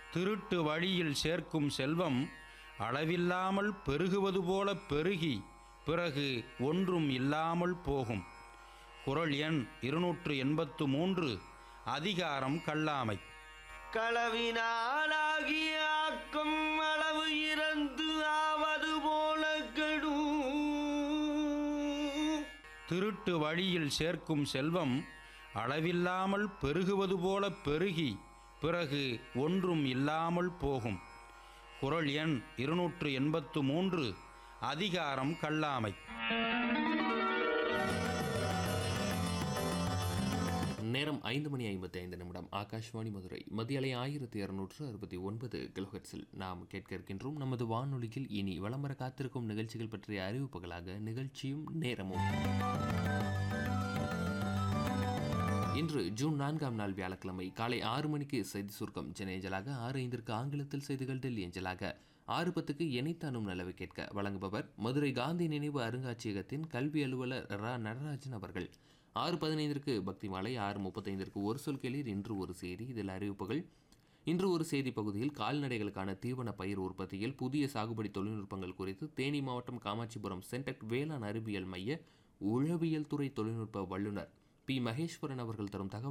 திருட்டு வழியில் சேர்க்கும் செல்வம் அளவில்லாமல் பெருகுவது போல பெருகி பிறகு ஒன்றும் இல்லாமல் போகும் குறள் எண் இருநூற்று எண்பத்து மூன்று அதிகாரம் கல்லாமை களவினாலாகிய ஆக்கம் அளவு இறந்து ஆவது போல கெடும் திருட்டு வழியில் சேர்க்கும் செல்வம் அளவில்லாமல் பெருகுவது போல பெருகி பிறகு ஒன்றும் இல்லாமல் போகும் குறள் எண் இருநூற்று எண்பத்து மூன்று அதிகாரம் கல்லாமை நேரம் ஐந்து மணி ஐம்பத்தி ஐந்து நிமிடம் ஆகாஷ்வாணி மதுரை மத்திய அலை ஆயிரத்தி இருநூற்று அறுபத்தி ஒன்பது கிலோஹெட்ஸில் நாம் கேட்க இருக்கின்றோம் நமது வானொலியில் இனி வலம் வர காத்திருக்கும் நிகழ்ச்சிகள் பற்றிய அறிவிப்புகளாக நிகழ்ச்சியும் நேரமும் இன்று ஜூன் நான்காம் நாள் வியாழக்கிழமை காலை ஆறு மணிக்கு செய்தி சுருக்கம் சென்னை அஞ்சலாக ஆறு ஐந்திற்கு ஆங்கிலத்தில் செய்திகள் டெல்லி அஞ்சலாக ஆறு பத்துக்கு எனைத்தானும் நலவை கேட்க வழங்குபவர் மதுரை காந்தி நினைவு அருங்காட்சியகத்தின் கல்வி அலுவலர் ரா நடராஜன் அவர்கள் ஆறு பதினைந்திற்கு பக்தி மாலை ஆறு முப்பத்தைந்திற்கு ஒரு சொல் கேளீர் இன்று ஒரு செய்தி இதில் அறிவிப்புகள் இன்று ஒரு செய்தி பகுதியில் கால்நடைகளுக்கான தீவன பயிர் உற்பத்தியில் புதிய சாகுபடி தொழில்நுட்பங்கள் குறித்து தேனி மாவட்டம் காமாட்சிபுரம் சென்டெக் வேளாண் அறிவியல் மைய உழவியல் துறை தொழில்நுட்ப வல்லுநர் பி மகேஸ்வரன் அவர்கள் தரும் தகவல்